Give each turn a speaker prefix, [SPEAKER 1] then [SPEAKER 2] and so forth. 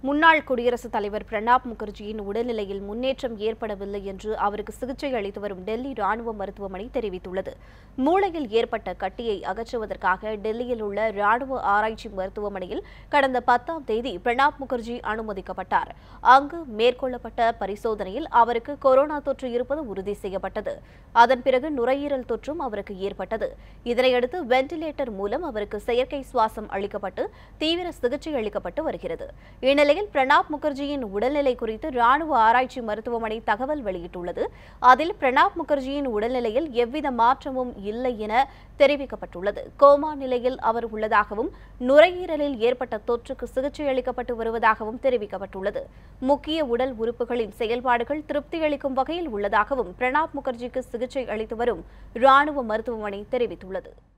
[SPEAKER 1] முன்னாள் குடியரசுத் தலைவர் பிரணாப் முகர்ஜியின் உடல்நிலையில் முன்னேற்றம் ஏற்படவில்லை என்று அவருக்கு சிகிச்சை அளித்து வரும் டெல்லி ராணுவ மருத்துவமனை தெரிவித்துள்ளது மூளையில் ஏற்பட்ட கட்டியை அகற்றுவதற்காக டெல்லியில் உள்ள ராணுவ ஆராய்ச்சி மருத்துவமனையில் கடந்த பத்தாம் தேதி பிரணாப் முகர்ஜி அனுமதிக்கப்பட்டார் அங்கு மேற்கொள்ளப்பட்ட பரிசோதனையில் அவருக்கு கொரோனா தொற்று இருப்பது உறுதி செய்யப்பட்டது அதன் பிறகு நுரையீரல் தொற்றும் அவருக்கு ஏற்பட்டது இதனையடுத்து வெண்டிலேட்டர் மூலம் அவருக்கு செயற்கை சுவாசம் அளிக்கப்பட்டு தீவிர சிகிச்சை அளிக்கப்பட்டு வருகிறது இந்நிலையில் பிரணாப் முகர்ஜியின் உடல்நிலை குறித்து ராணுவ ஆராய்ச்சி மருத்துவமனை தகவல் வெளியிட்டுள்ளது அதில் பிரணாப் முகர்ஜியின் உடல்நிலையில் எவ்வித மாற்றமும் இல்லை என தெரிவிக்கப்பட்டுள்ளது கோமா நிலையில் அவர் உள்ளதாகவும் நுரையீரலில் ஏற்பட்ட தொற்றுக்கு சிகிச்சை அளிக்கப்பட்டு வருவதாகவும் தெரிவிக்கப்பட்டுள்ளது முக்கிய உடல் உறுப்புகளின் செயல்பாடுகள் திருப்தி அளிக்கும் வகையில் உள்ளதாகவும் பிரணாப் முகர்ஜிக்கு சிகிச்சை அளித்து வரும் ராணுவ மருத்துவமனை தெரிவித்துள்ளது